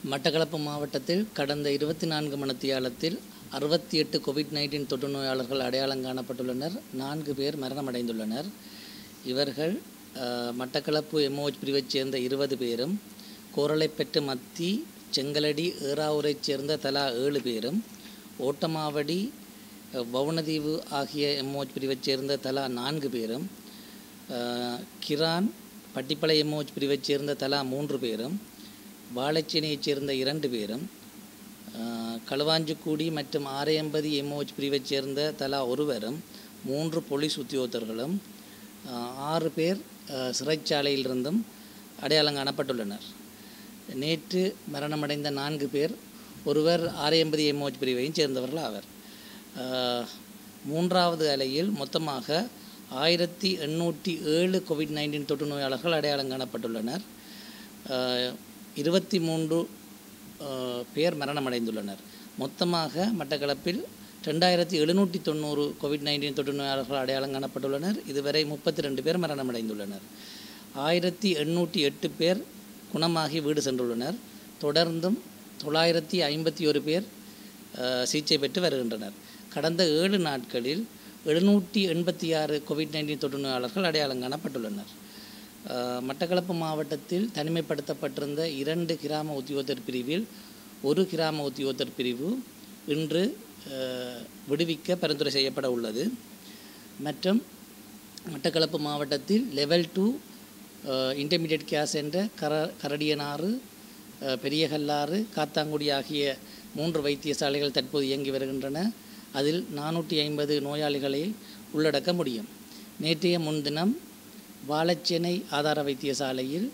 மட்டக்களப்பு மாவட்டத்தில் கடந்த இருபத்தி நான்கு மணித்தியாலத்தில் அறுபத்தி எட்டு கோவிட் நைன்டீன் தொற்று நோயாளர்கள் அடையாளம் காணப்பட்டுள்ளனர் நான்கு பேர் மரணமடைந்துள்ளனர் இவர்கள் அஹ், மட்டக்களப்பு எம்ஓஹெச் பிரிவைச் சேர்ந்த இருபது பேரும் கோரளைப்பெட்டு மத்தி செங்கலடி ஏறாவூரைச் சேர்ந்த தலா ஏழு பேரும் ஓட்டமாவடி அஹ், வவுணதீவு ஆகிய எம்ஓஹெச் பிரிவைச் சேர்ந்த தலா நான்கு பேரும் அஹ், கிரான் பட்டிப்பளை எம்ஓஹெச் பிரிவைச் சேர்ந்த தலா மூன்று பேரும் வாழைச்சேனையைச் சேர்ந்த இரண்டு பேரும் அஹ், களுவாஞ்சிக்குடி மற்றும் ஆரையம்பதி எம்ஓஹெச் பிரிவைச் சேர்ந்த தலா ஒருவரும் மூன்று போலீஸ் உத்தியோகத்தர்களும் அஹ், ஆறு பேர் அஹ், சிறைச்சாலையிலிருந்தும் அடையாளம் காணப்பட்டுள்ளனர் நேற்று மரணமடைந்த நான்கு பேர் ஒருவர் ஆரையம்பதி எம்ஓஹெச் பிரிவையும் சேர்ந்தவர்கள் ஆவர் அஹ், மூன்றாவது அலையில் மொத்தமாக ஆயிரத்தி எண்ணூற்றி ஏழு கோவிட் நைன்டீன் தொற்று நோயாளர்கள் அடையாளம் காணப்பட்டுள்ளனர் அஹ், இருபத்தி மூன்று அஹ், பேர் மரணமடைந்துள்ளனர் மொத்தமாக மட்டக்களப்பில் ரெண்டாயிரத்தி எழுநூற்றி தொண்ணூறு கோவிட் நைன்டீன் தொற்று நோயாளர்கள் அடையாளம் காணப்பட்டுள்ளனர் இதுவரை முப்பத்தி ரெண்டு பேர் மரணமடைந்துள்ளனர் ஆயிரத்தி எண்ணூற்றி எட்டு பேர் குணமாகி வீடு சென்றுள்ளனர் தொடர்ந்தும் தொள்ளாயிரத்தி ஐம்பத்தி ஒரு பேர் அஹ், சிகிச்சை பெற்று வருகின்றனர் கடந்த ஏழு நாட்களில் எழுநூற்றி எண்பத்தி ஆறு கோவிட் நைன்டீன் தொற்று நோயாளர்கள் அடையாளம் காணப்பட்டுள்ளனர் அஹ், மட்டக்களப்பு மாவட்டத்தில் தனிமைப்படுத்தப்பட்டிருந்த இரண்டு கிராம உத்தியோகத்தர் பிரிவில் ஒரு கிராம உத்தியோகத்தர் பிரிவு இன்று அஹ், விடுவிக்க பரிந்துரை செய்யப்பட உள்ளது மற்றும் மட்டக்களப்பு மாவட்டத்தில் லெவல் டூ இன்டர்மீடியட் கேஸ் என்ற கர கரடியனாறு அஹ், பெரியகல்லாறு காத்தாங்குடி ஆகிய மூன்று வைத்தியசாலைகள் தற்போது இயங்கி வருகின்றன அதில் நானூற்றி ஐம்பது நோயாளிகளை உள்ளடக்க முடியும் நேற்றைய முன்தினம் வாழைச்சேனை ஆதார வைத்தியசாலையில்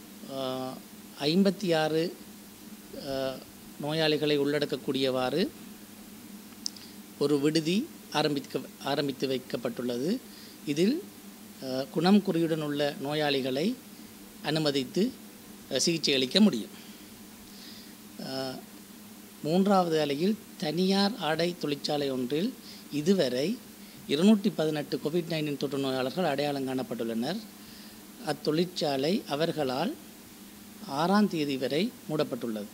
ஐம்பத்தி ஆறு நோயாளிகளை உள்ளடக்கக்கூடியவாறு ஒரு விடுதி ஆரம்பிக்க ஆரம்பித்து வைக்கப்பட்டுள்ளது இதில் அஹ், குணம் குறியுடன் உள்ள நோயாளிகளை அனுமதித்து அஹ், சிகிச்சை அளிக்க முடியும் அஹ், மூன்றாவது அலையில் தனியார் ஆடை தொழிற்சாலை ஒன்றில் இதுவரை இருநூற்றி பதினெட்டு கோவிட் நைன்டீன் தொற்று நோயாளர்கள் அடையாளம் காணப்பட்டுள்ளனர் அத்தொழிற்சாலை அவர்களால் ஆறாம் தேதி வரை மூடப்பட்டுள்ளது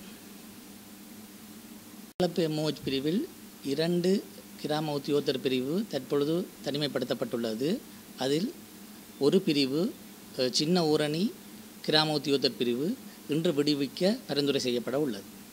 கலப்பு எம்ஓஹெச் பிரிவில் இரண்டு கிராம உத்தியோகத்தர் பிரிவு தற்பொழுது தனிமைப்படுத்தப்பட்டுள்ளது அதில் ஒரு பிரிவு அஹ், சின்ன ஊரணி கிராம உத்தியோகத்தர் பிரிவு இன்று விடுவிக்க பரிந்துரை செய்யப்பட உள்ளது